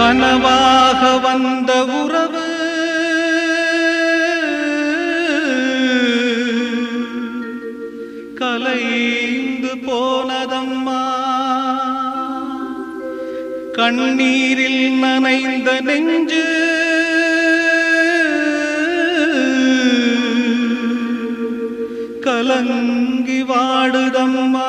கனவாக வந்த உறவு கலைந்து போனதம்மா கண்ணீரில் நனைந்த நெஞ்சு கலங்கி வாடுதம்மா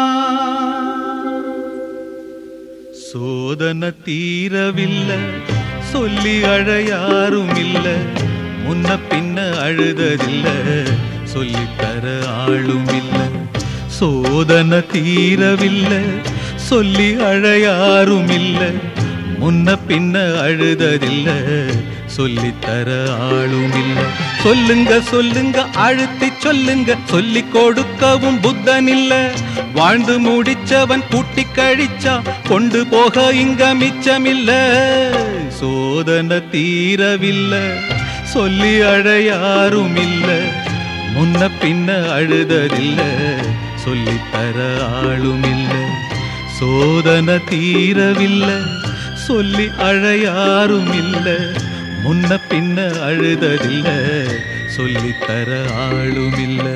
சோதனை தீரவில்லை சொல்லி அழ யாரும் இல்ல முன்ன பின்ன அழுததில்ல சொல்லித்தர ஆளும் இல்ல சோதனை தீரவில்லை சொல்லி அழ யாரும் இல்ல முன்ன பின்ன அழுததில்ல சொல்லித்தர ஆளும் இல்ல சொல்லுங்க சொல்லுங்க அழுத்தி சொல்லுங்க சொல்லி கொடுக்கவும் புத்தன் இல்ல வாழ்ந்து முடிச்சவன் கூட்டி கழிச்சா கொண்டு போக இங்க மிச்சமில்ல சோதனை தீரவில்லை சொல்லி அழ யாரும் இல்ல முன்ன பின்ன அழுததில்ல சொல்லித்தர ஆளும் இல்ல சோதனை தீரவில்லை சொல்லி அழ யாரும் இல்ல முன்ன பின்ன அழுததில்ல சொல்லித்தர ஆளும் இல்ல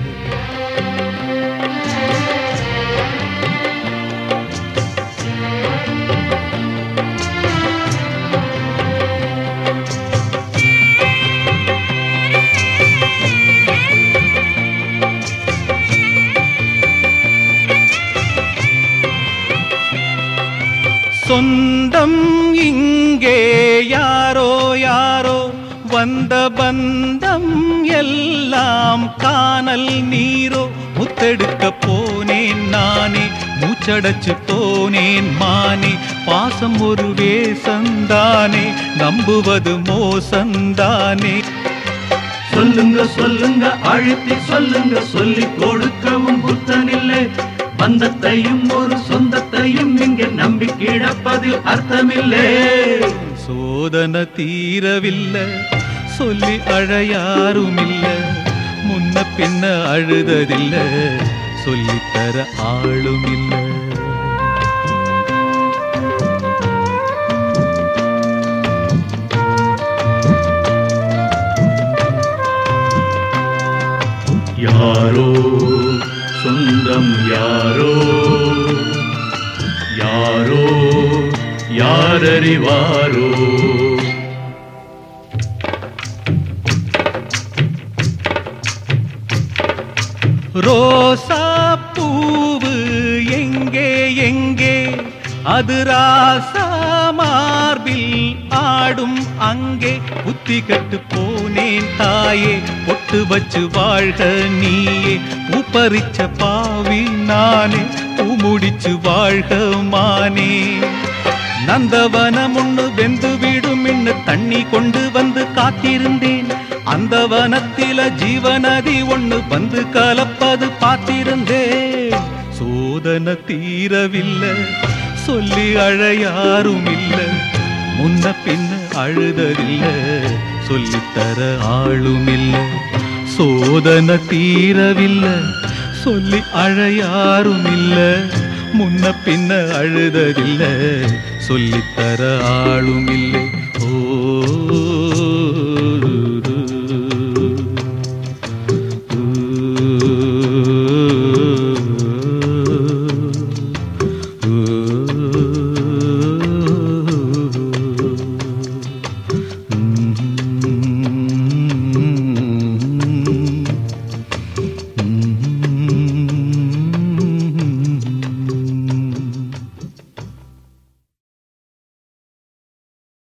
சொந்தம் இங்கே யாரோ யாரோ வந்த பந்தம் எல்லாம் காணல் நீரோ முத்தெடுக்க போனேன் நானே மூச்சடைச்சு போனேன் மானே பாசம் ஒரு வேசந்தானே நம்புவது மோசந்தானே சொல்லுங்க சொல்லுங்க அழுத்தி சொல்லுங்க சொல்லி கொடுக்கவும் புத்தனில்லை பந்தத்தையும் ஒரு சொந்தத்தையும் இங்கே நம்பி கிடப்பதில் அர்த்தமில்லை சோதனை தீரவில்லை சொல்லி அழ யாரும் இல்ல முன்ன பின்ன அழுததில்ல சொல்லித்தர ஆளும் இல்ல யாரோ சொந்தம் யாரோ யாரோ யாரறிவாரோ ரோசா பூவு எங்கே எங்கே அது ராசா மார்பில் ஆடும் அங்கே புத்தி கட்டு போனேன் தாயே பொட்டு வச்சு வாழ்க நீயே பூப்பறிச்ச பாவி நானே பூ முடிச்சு வாழ்க மானே நந்தவனம் ஒண்ணு வெந்து விடும் இன்னு தண்ணி கொண்டு வந்து காத்திருந்தேன் அந்த வனத்தில ஜீவநதி ஒண்ணு வந்து கலப்பது பார்த்திருந்தேன் சோதனை தீரவில்லை சொல்லி அழ யாரும் இல்ல முன்ன பின்ன அழுததில்ல சொல்லித்தர ஆளும் இல்ல சோதனை தீரவில்லை சொல்லி அழ யாரும் இல்ல முன்ன பின்ன அழுததில்ல சொல்லித்தர ஆளும் இல்லை ஓ